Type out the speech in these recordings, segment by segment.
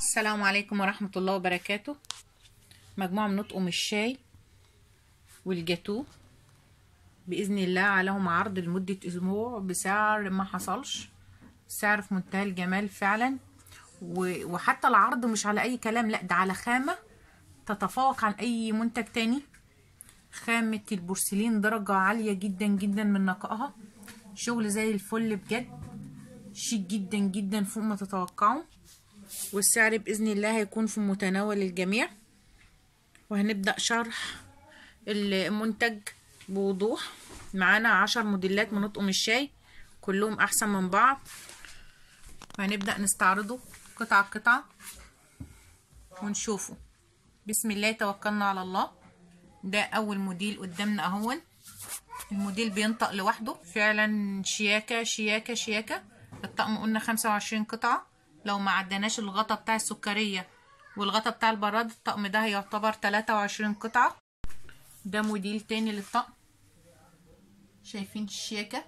السلام عليكم ورحمة الله وبركاته مجموعة من نطقم الشاي والجاتو بإذن الله عليهم عرض لمدة أسبوع بسعر ما حصلش سعر في منتهى الجمال فعلا و- وحتى العرض مش على أي كلام لا ده على خامة تتفوق عن أي منتج تاني خامة البورسلين درجة عالية جدا جدا من نقائها شغل زي الفل بجد شيك جدا جدا فوق ما تتوقعوا والسعر بإذن الله هيكون في متناول الجميع وهنبدأ شرح المنتج بوضوح معانا عشر موديلات من نطقم الشاي كلهم أحسن من بعض وهنبدأ نستعرضه قطعة قطعة ونشوفه بسم الله توكلنا على الله ده أول موديل قدامنا أهون الموديل بينطق لوحده فعلا شياكة شياكة شياكة الطقم قلنا خمسة وعشرين قطعة لو ما عدناش الغطا بتاع السكرية والغطا بتاع البراد الطقم ده هيعتبر تلاتة وعشرين قطعة ده موديل تاني للطقم شايفين الشياكة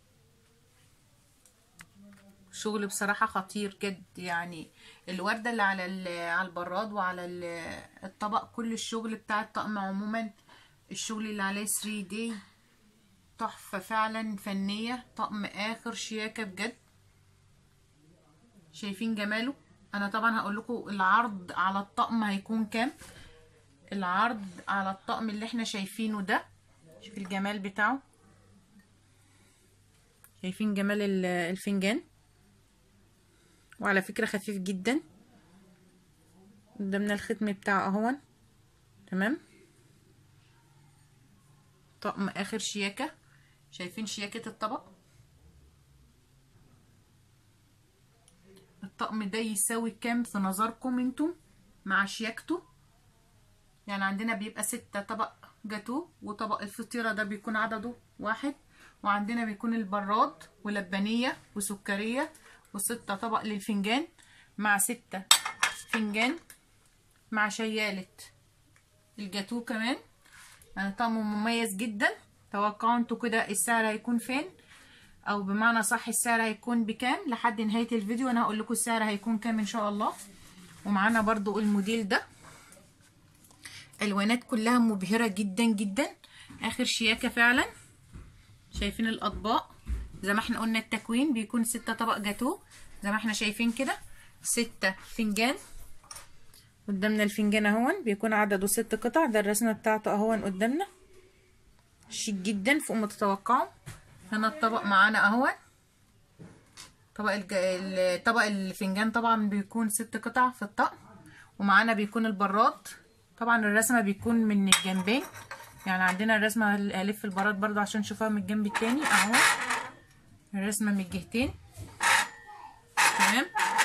شغل بصراحة خطير جد يعني الوردة اللي على على البراد وعلى الطبق كل الشغل بتاع الطقم عموما الشغل اللي عليه 3 دي تحفة فعلا فنية طقم اخر شياكة بجد شايفين جماله انا طبعا هقول لكم العرض على الطقم هيكون كام العرض على الطقم اللي احنا شايفينه ده شوف الجمال بتاعه شايفين جمال الفنجان وعلى فكرة خفيف جدا قدامنا الختم بتاعه اهون تمام طقم اخر شياكة شايفين شياكة الطبق الطقم ده يساوي كام في نظركم انتم مع شياكته يعني عندنا بيبقى ستة طبق جاتو وطبق الفطيرة ده بيكون عدده واحد وعندنا بيكون البراد ولبنية وسكرية وستة طبق للفنجان مع ستة فنجان مع شيالة الجاتو كمان يعني طقم مميز جدا توقعوا انتوا كده السعر هيكون فين او بمعنى صح السعر هيكون بكام لحد نهاية الفيديو انا هقول لكم السعر هيكون كام ان شاء الله ومعانا برضو الموديل ده الوانات كلها مبهرة جدا جدا اخر شياكة فعلا شايفين الاطباق زي ما احنا قلنا التكوين بيكون ستة طبق جاتو زي ما احنا شايفين كده ستة فنجان قدامنا الفنجان اهون بيكون عدده ست قطع ده الرسمة بتاعته اهون قدامنا شيك جدا فوق ما تتوقعوا هنا الطبق معانا اهون طبق الج... طبق الفنجان طبعا بيكون ست قطع في الطقم ومعانا بيكون البراد طبعا الرسمة بيكون من الجنبين يعني عندنا الرسمة هلف البراد برضو عشان نشوفها من الجنب التاني اهو الرسمة من الجهتين تمام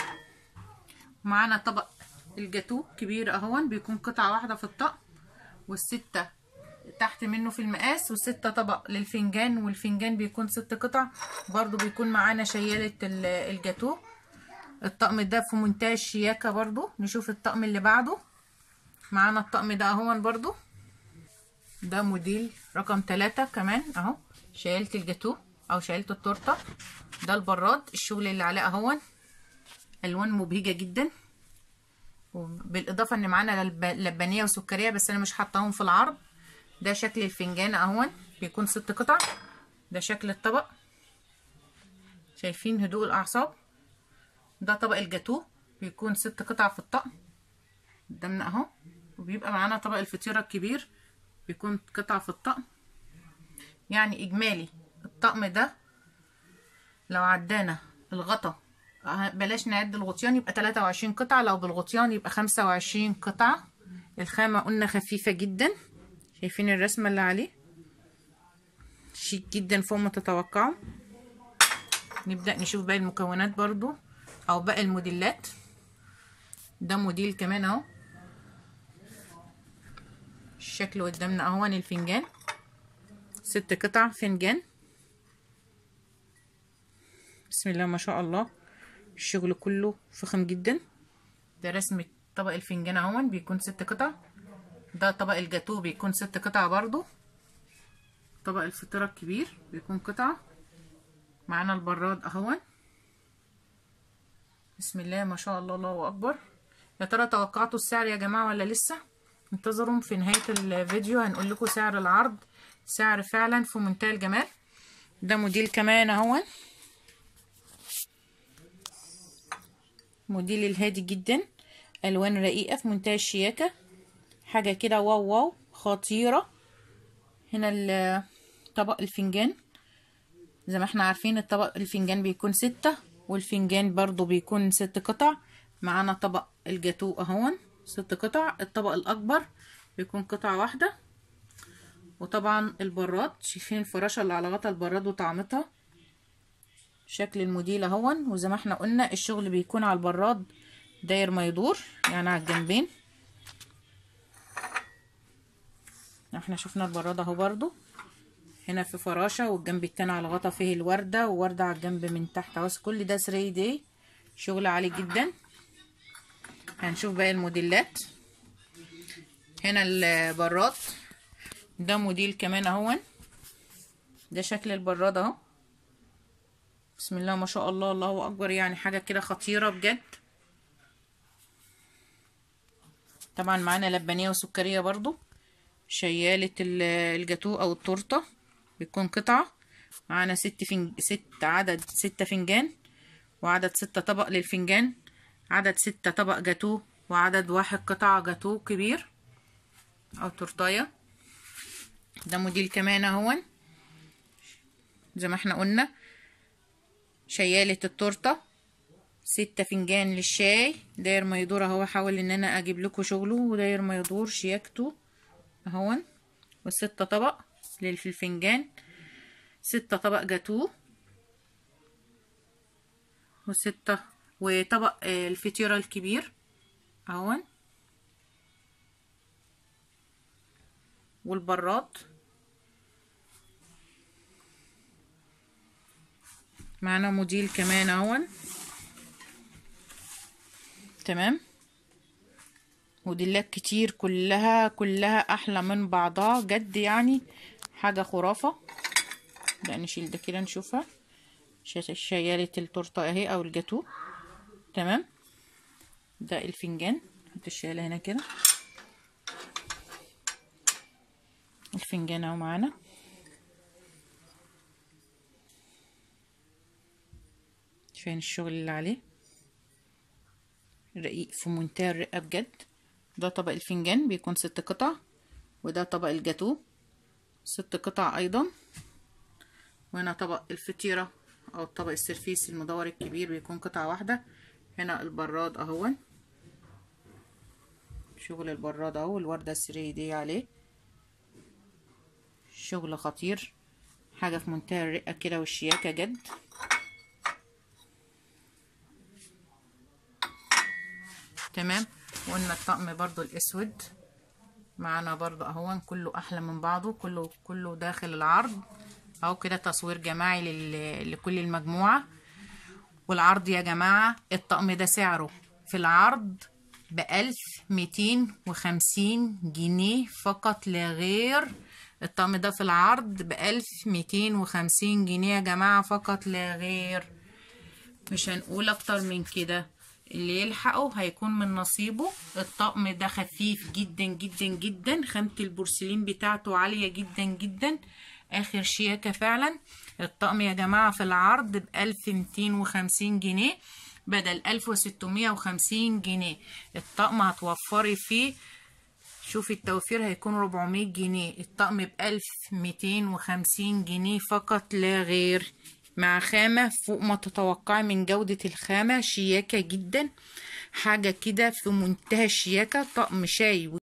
معانا طبق الجاتو كبير اهون بيكون قطعة واحدة في الطقم والستة تحت منه في المقاس وستة طبق للفنجان والفنجان بيكون ست قطع برضو بيكون معانا شيالة الجاتو الطقم ده في منتهى الشياكة برضو نشوف الطقم اللي بعده معانا الطقم ده اهون برضو ده موديل رقم ثلاثة كمان اهو شايلة الجاتو او شايلة التورتة ده البراد الشغل اللي عليه اهون الوان مبهجة جدا وبالاضافة ان معانا لبنية وسكرية بس انا مش حاطاهم في العرض ده شكل الفنجان اهون بيكون ست قطع ده شكل الطبق شايفين هدوء الاعصاب ده طبق الجاتو بيكون ست قطع في الطقم قدامنا اهو وبيبقى معانا طبق الفطيرة الكبير بيكون قطعة في الطقم يعني اجمالي الطقم ده لو عدانا الغطا بلاش نعد الغطيان يبقى 23 قطعة لو بالغطيان يبقى 25 قطعة الخامة قلنا خفيفة جدا شايفين الرسمة اللي عليه شيك جدا فوق ما تتوقعوا نبدأ نشوف باقي المكونات برضو او باقي الموديلات ده موديل كمان اهو الشكل قدامنا اهون الفنجان ست قطع فنجان بسم الله ما شاء الله الشغل كله فخم جدا ده رسمة طبق الفنجان اهون بيكون ست قطع ده طبق الجاتو بيكون ست قطع برضو طبق الفطيرة الكبير بيكون قطعة معانا البراد اهون بسم الله ما شاء الله الله اكبر يا ترى توقعتوا السعر يا جماعة ولا لسه انتظروا في نهاية الفيديو هنقول لكم سعر العرض سعر فعلا في منتهى الجمال ده موديل كمان اهون موديل الهادي جدا الوان رقيقة في منتهى الشياكة حاجة كده واو واو خطيرة هنا طبق الفنجان زي ما احنا عارفين الطبق الفنجان بيكون ستة والفنجان برضو بيكون ست قطع معانا طبق الجاتو اهون ست قطع الطبق الاكبر بيكون قطعة واحدة وطبعا البراد شايفين الفراشة اللي على غطا البراد وطعمتها شكل الموديل اهون وزي ما احنا قلنا الشغل بيكون على البراد داير ما يدور يعني على الجنبين احنا شفنا البراد اهو برضو هنا في فراشة والجنب التاني على غطا فيه الوردة ووردة على الجنب من تحت اهو كل ده 3 دي شغل عالي جدا هنشوف باقي الموديلات هنا البراد ده موديل كمان اهون ده شكل البراد اهو بسم الله ما شاء الله الله اكبر يعني حاجه كده خطيره بجد طبعا معانا لبانيه وسكريه برضو شياله الجاتو او التورته بيكون قطعه معانا ست فنج... ست عدد ستة فنجان وعدد ستة طبق للفنجان عدد ستة طبق جاتو وعدد واحد قطعة جاتو كبير او تورتايه ده موديل كمان اهون زي ما احنا قلنا شيالة التورتة ستة فنجان للشاي داير ما يدور اهو احاول ان انا اجيب لكم شغله وداير ما يدور شياكته اهون والستة طبق للفنجان ستة طبق جاتوه وستة وطبق الفطيرة الكبير اهون والبراد معانا موديل كمان اهون تمام موديلات كتير كلها كلها احلى من بعضها جد يعني حاجة خرافة لا نشيل ده كده نشوفها شيالة التورتة اهي او الجاتو تمام ده الفنجان حط الشيالة هنا كده الفنجان اهو معانا شايفين الشغل اللي عليه رقيق في منتهى الرقة بجد ده طبق الفنجان بيكون ست قطع وده طبق الجاتو ست قطع ايضا وهنا طبق الفطيرة او طبق السرفيس المدور الكبير بيكون قطعة واحدة هنا البراد اهون شغل البراد اهو الوردة السري دي عليه شغل خطير حاجة في منتهى الرقة كده والشياكة جد تمام وقلنا الطقم برضو الاسود معانا برضو اهون كله احلى من بعضه كله كله داخل العرض اهو كده تصوير جماعي لل... لكل المجموعة والعرض يا جماعة الطقم ده سعره في العرض بألف ميتين وخمسين جنيه فقط لا غير الطقم ده في العرض بألف ميتين وخمسين جنيه يا جماعة فقط لا غير مش هنقول اكتر من كده اللي يلحقه هيكون من نصيبه الطقم ده خفيف جدا جدا جدا خامة البورسلين بتاعته عالية جدا جدا اخر شياكة فعلا الطقم يا جماعة في العرض بألف ميتين وخمسين جنيه بدل ألف وستمية وخمسين جنيه الطقم هتوفري فيه شوفي التوفير هيكون 400 جنيه الطقم ب 1250 جنيه فقط لا غير مع خامة فوق ما تتوقعي من جودة الخامة شياكة جدا حاجة كده في منتهى الشياكة طقم شاي